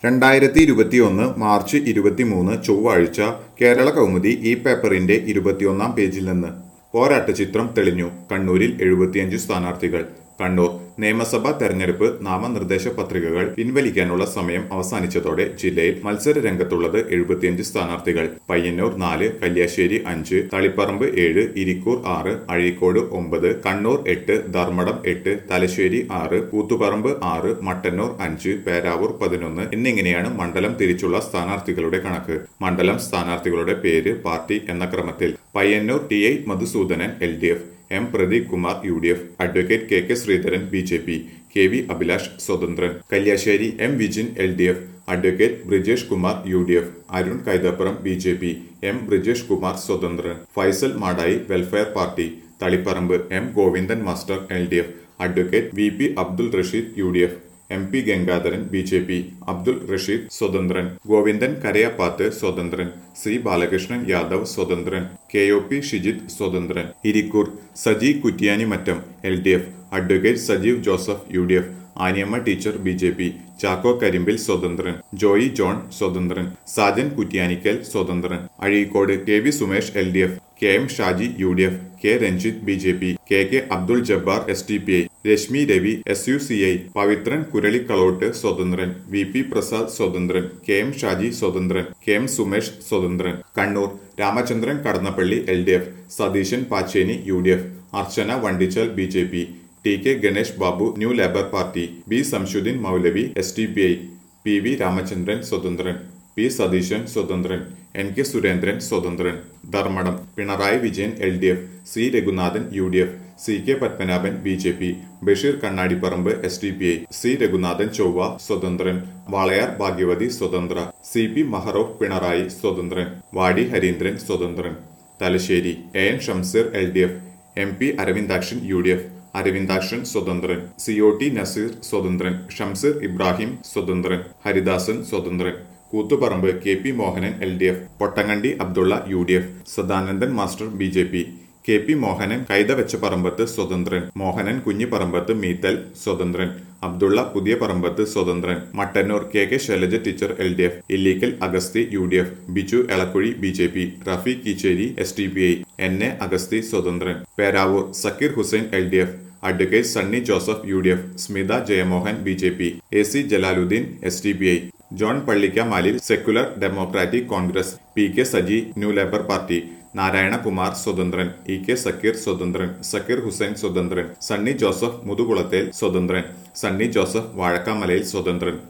രണ്ടായിരത്തി ഇരുപത്തിയൊന്ന് മാർച്ച് ഇരുപത്തിമൂന്ന് ചൊവ്വാഴ്ച കേരള കൗമുദി ഈ പേപ്പറിന്റെ ഇരുപത്തിയൊന്നാം പേജിൽ നിന്ന് പോരാട്ട ചിത്രം തെളിഞ്ഞു കണ്ണൂരിൽ എഴുപത്തിയഞ്ച് സ്ഥാനാർത്ഥികൾ കണ്ണൂർ നിയമസഭാ തെരഞ്ഞെടുപ്പ് നാമനിർദ്ദേശ പത്രികകൾ പിൻവലിക്കാനുള്ള സമയം അവസാനിച്ചതോടെ ജില്ലയിൽ മത്സര രംഗത്തുള്ളത് എഴുപത്തിയഞ്ച് സ്ഥാനാർത്ഥികൾ പയ്യന്നൂർ നാല് കല്യാശ്ശേരി അഞ്ച് തളിപ്പറമ്പ് ഏഴ് ഇരിക്കൂർ ആറ് അഴീക്കോട് ഒമ്പത് കണ്ണൂർ എട്ട് ധർമ്മടം എട്ട് തലശ്ശേരി ആറ് കൂത്തുപറമ്പ് ആറ് മട്ടന്നൂർ അഞ്ച് പേരാവൂർ പതിനൊന്ന് എന്നിങ്ങനെയാണ് മണ്ഡലം തിരിച്ചുള്ള സ്ഥാനാർത്ഥികളുടെ കണക്ക് മണ്ഡലം സ്ഥാനാർത്ഥികളുടെ പേര് പാർട്ടി എന്ന ക്രമത്തിൽ Payyanur T I Madhusudanan L D F M Pradeep Kumar U D F advocate K K Sreedharan B J P K V Abhilash സ്വതന്ത്രൻ Kalliasseri M Vijin L D F advocate Brijesh Kumar U D F Arun Kaithapuram B J P M Brijesh Kumar സ്വതന്ത്രൻ Faisal Madayi welfare party Taliparamba M Govindan master L D F advocate V P Abdul Rasheed U D F M P Gangadharan B J P Abdul Rasheed സ്വതന്ത്രൻ ഗോവിന്ദൻ കരയാപ്പാത്ത് സ്വതന്ത്രൻ C Balakrishnan Yadav സ്വതന്ത്രൻ K O P Shijith സ്വതന്ത്രൻ Irikkur Saji Kuttiyanimattam L D F advocate Sajeev Joseph U D F Aniyamma teacher B J P Chacko Karimpil സ്വതന്ത്രൻ ജോയി ജോൺ സ്വതന്ത്രൻ സാജൻ കുറ്റ്യാനിക്കൽ സ്വതന്ത്രൻ Azhikode K V Sumesh L D F K M Shaji U D F K Ranjith B J P K K Abdul Jabbar S D P I Rashmi Ravi S U C I Pavithran Kuralikkalott സ്വതന്ത്രൻ V P Prasad സ്വതന്ത്രൻ K M Shaji സ്വതന്ത്രൻ K M Sumesh സ്വതന്ത്രൻ Kannur Ramachandran Kadannappalli L D F Satheesan Pacheni U D F Archana Vandichal B J P T K Ganesh Babu new labour party B Samsudheen Moulavi S D P I P V Ramachandran സ്വതന്ത്രൻ P Satheesan സ്വതന്ത്രൻ N K Surendran സ്വതന്ത്രൻ Dharmadam Pinarayi Vijayan L D F C Raghunathan U D F C K Padmanabhan B J P Basheer Kannadiparamba S D P I C Raghunathan Chovva സ്വതന്ത്രൻ വാളയാർ ഭാഗ്യവതി സ്വതന്ത്ര C P Maharoof Pinarayi സ്വതന്ത്രൻ വാടി ഹരീന്ദ്രൻ സ്വതന്ത്രൻ Thalassery A N Shamseer L D F M P Aravindakshan U D F Aravindakshan സ്വതന്ത്രൻ C O T Naseer സ്വതന്ത്രൻ ഷംസീർ ഇബ്രാഹിം സ്വതന്ത്രൻ ഹരിദാസൻ സ്വതന്ത്രൻ Koothuparamba K P Mohanan L D F Pottangandi Abdullah U D F Sadanandan master B J P K P Mohanan Kaithavecha Parambath സ്വതന്ത്രൻ മോഹനൻ കുഞ്ഞിപ്പറമ്പത്ത് മീത്തൽ സ്വതന്ത്രൻ അബ്ദുള്ള പുതിയ പറമ്പത്ത് സ്വതന്ത്രൻ Mattannur K K Shailaja teacher L D F Illikkal Agasthi U D F Biju Elakkuzhi B J P Rafi Keecheri S T P I N A Agasthi സ്വതന്ത്രൻ Peravoor Sakkeer Hussain L D F advocate Sunny Joseph U D F Smitha Jayamohan B J P A C Jalaluddin S D P I John പള്ളിക്കമാലിൽ secular democratic Congress P K Saji new labour party Narayanakumar സ്വതന്ത്രൻ E K Sakkeer സ്വതന്ത്രൻ സക്കീർ ഹുസൈൻ സ്വതന്ത്രൻ സണ്ണി ജോസഫ് മുതുകുളത്തേൽ സ്വതന്ത്രൻ സണ്ണി ജോസഫ് വാഴക്കാമലയിൽ സ്വതന്ത്രൻ